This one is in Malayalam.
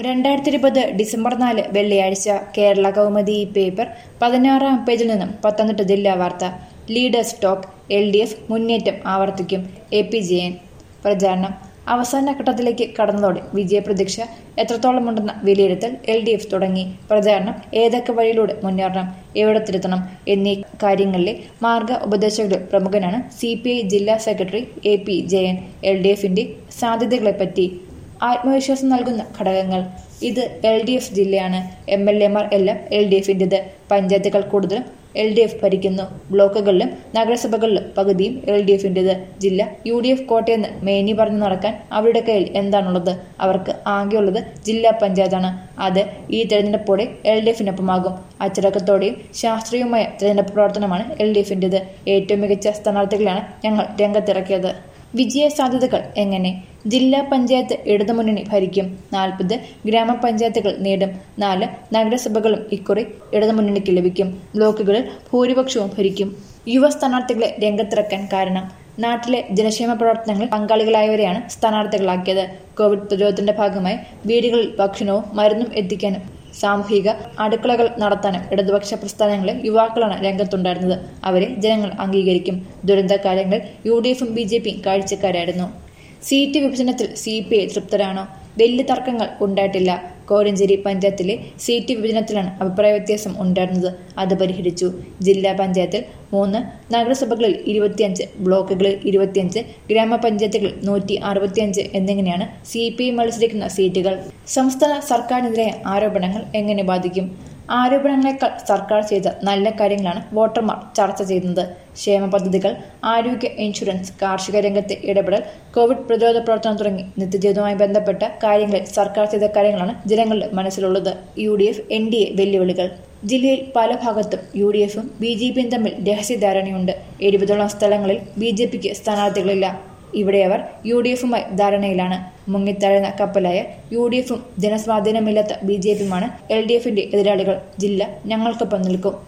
രണ്ടായിരത്തി ഇരുപത് ഡിസംബർ നാല് വെള്ളിയാഴ്ച കേരള കൗമുദി ഈ പേപ്പർ പതിനാറാം പേജിൽ നിന്നും പത്തനംതിട്ട ജില്ലാ വാർത്ത leaders talk L D F മുന്നേറ്റം ആവർത്തിക്കും എ പി ജയൻ പ്രചാരണം അവസാന ഘട്ടത്തിലേക്ക് കടന്നതോടെ വിജയപ്രതീക്ഷ എത്രത്തോളമുണ്ടെന്ന വിലയിരുത്തൽ എൽ ഡി എഫ് തുടങ്ങി പ്രചാരണം ഏതൊക്കെ വഴിയിലൂടെ മുന്നേറണം എവിടെ തിരുത്തണം എന്നീ കാര്യങ്ങളിലെ മാർഗ ഉപദേശകരിൽ പ്രമുഖനാണ് സി പി ഐ ജില്ലാ secretary A P Jayan L D എഫിന്റെ സാധ്യതകളെപ്പറ്റി ആത്മവിശ്വാസം നൽകുന്ന ഘടകങ്ങൾ ഇത് എൽ ഡി എഫ് ജില്ലയാണ് എം എൽ എമാർ എല്ലാം എൽ ഡി എഫിൻ്റെത് പഞ്ചായത്തുകൾ കൂടുതലും എൽ ഡി എഫ് ഭരിക്കുന്നു ബ്ലോക്കുകളിലും നഗരസഭകളിലും പകുതിയും എൽ ഡി എഫിൻ്റെത് ജില്ല യു ഡി എഫ് കോട്ടയെന്ന് മേനി പറഞ്ഞു നടക്കാൻ അവരുടെ കയ്യിൽ എന്താണുള്ളത് അവർക്ക് ആകെയുള്ളത് ജില്ലാ പഞ്ചായത്താണ് അത് ഈ തെരഞ്ഞെടുപ്പോടെ എൽ ഡി എഫിനൊപ്പമാകും അച്ചടക്കത്തോടെയും ശാസ്ത്രീയവുമായ തെരഞ്ഞെടുപ്പ് പ്രവർത്തനമാണ് എൽ ഡി എഫിൻ്റെത് ഏറ്റവും മികച്ച സ്ഥാനാർത്ഥികളാണ് ഞങ്ങൾ രംഗത്തിറക്കിയത് വിജയ സാധ്യതകൾ എങ്ങനെ ജില്ലാ പഞ്ചായത്ത് ഇടതുമുന്നണി ഭരിക്കും നാൽപ്പത് ഗ്രാമപഞ്ചായത്തുകൾ നേടും നാല് നഗരസഭകളും ഇക്കുറി ഇടതുമുന്നണിക്ക് ലഭിക്കും ബ്ലോക്കുകളിൽ ഭൂരിപക്ഷവും ഭരിക്കും യുവ സ്ഥാനാർത്ഥികളെ രംഗത്തിറക്കാൻ കാരണം നാട്ടിലെ ജനക്ഷേമ പ്രവർത്തനങ്ങളിൽ പങ്കാളികളായവരെയാണ് സ്ഥാനാർത്ഥികളാക്കിയത് കോവിഡ് പ്രതിരോധത്തിന്റെ ഭാഗമായി വീടുകളിൽ ഭക്ഷണവും മരുന്നും എത്തിക്കാനും സാമൂഹിക അടുക്കളകൾ നടത്താനും ഇടതുപക്ഷ പ്രസ്ഥാനങ്ങളിലെ യുവാക്കളാണ് രംഗത്തുണ്ടായിരുന്നത് അവരെ ജനങ്ങൾ അംഗീകരിക്കും ദുരന്തകാലങ്ങളിൽ യു ഡി എഫും ബി ജെ പിയും കാഴ്ചക്കാരായിരുന്നു സീറ്റ് വിഭജനത്തിൽ സി പി ഐ തൃപ്തരാണോ വലിയ തർക്കങ്ങൾ ഉണ്ടായിട്ടില്ല കോരഞ്ചേരി പഞ്ചായത്തിലെ സീറ്റ് വിഭജനത്തിലാണ് അഭിപ്രായ വ്യത്യാസം ഉണ്ടായിരുന്നത് അത് പരിഹരിച്ചു ജില്ലാ പഞ്ചായത്തിൽ മൂന്ന് നഗരസഭകളിൽ ഇരുപത്തിയഞ്ച് ബ്ലോക്കുകളിൽ ഇരുപത്തിയഞ്ച് ഗ്രാമപഞ്ചായത്തുകളിൽ നൂറ്റി അറുപത്തിയഞ്ച് എന്നിങ്ങനെയാണ് സി പി ഐ മത്സരിക്കുന്ന സീറ്റുകൾ സംസ്ഥാന സർക്കാരിനെതിരായ ആരോപണങ്ങൾ എങ്ങനെ ബാധിക്കും ആരോപണങ്ങളെക്കാൾ സർക്കാർ ചെയ്ത നല്ല കാര്യങ്ങളാണ് വോട്ടർമാർ ചർച്ച ചെയ്യുന്നത് ക്ഷേമ പദ്ധതികൾ ആരോഗ്യ ഇൻഷുറൻസ് കാർഷിക രംഗത്തെ ഇടപെടൽ കോവിഡ് പ്രതിരോധ പ്രവർത്തനം തുടങ്ങി നിത്യജീവിതവുമായി ബന്ധപ്പെട്ട കാര്യങ്ങളിൽ സർക്കാർ ചെയ്ത കാര്യങ്ങളാണ് ജനങ്ങളുടെ മനസ്സിലുള്ളത് U D F N D A വെല്ലുവിളികൾ ജില്ലയിൽ പല ഭാഗത്തും യു ഡി എഫും ബി ജെ പിയും തമ്മിൽ രഹസ്യധാരണയുണ്ട് എഴുപതോളം സ്ഥലങ്ങളിൽ ബി ജെ പിക്ക് സ്ഥാനാർത്ഥികളില്ല ഇവിടെ അവർ യു ഡി എഫുമായി ധാരണയിലാണ് മുങ്ങിത്താഴുന്ന കപ്പലായ യു ഡി എഫും ജനസ്വാധീനമില്ലാത്ത ബി ജെ പിയുമാണ് എൽ ഡി എഫിന്റെ എതിരാളികൾ ജില്ല ഞങ്ങൾക്കൊപ്പം നിൽക്കും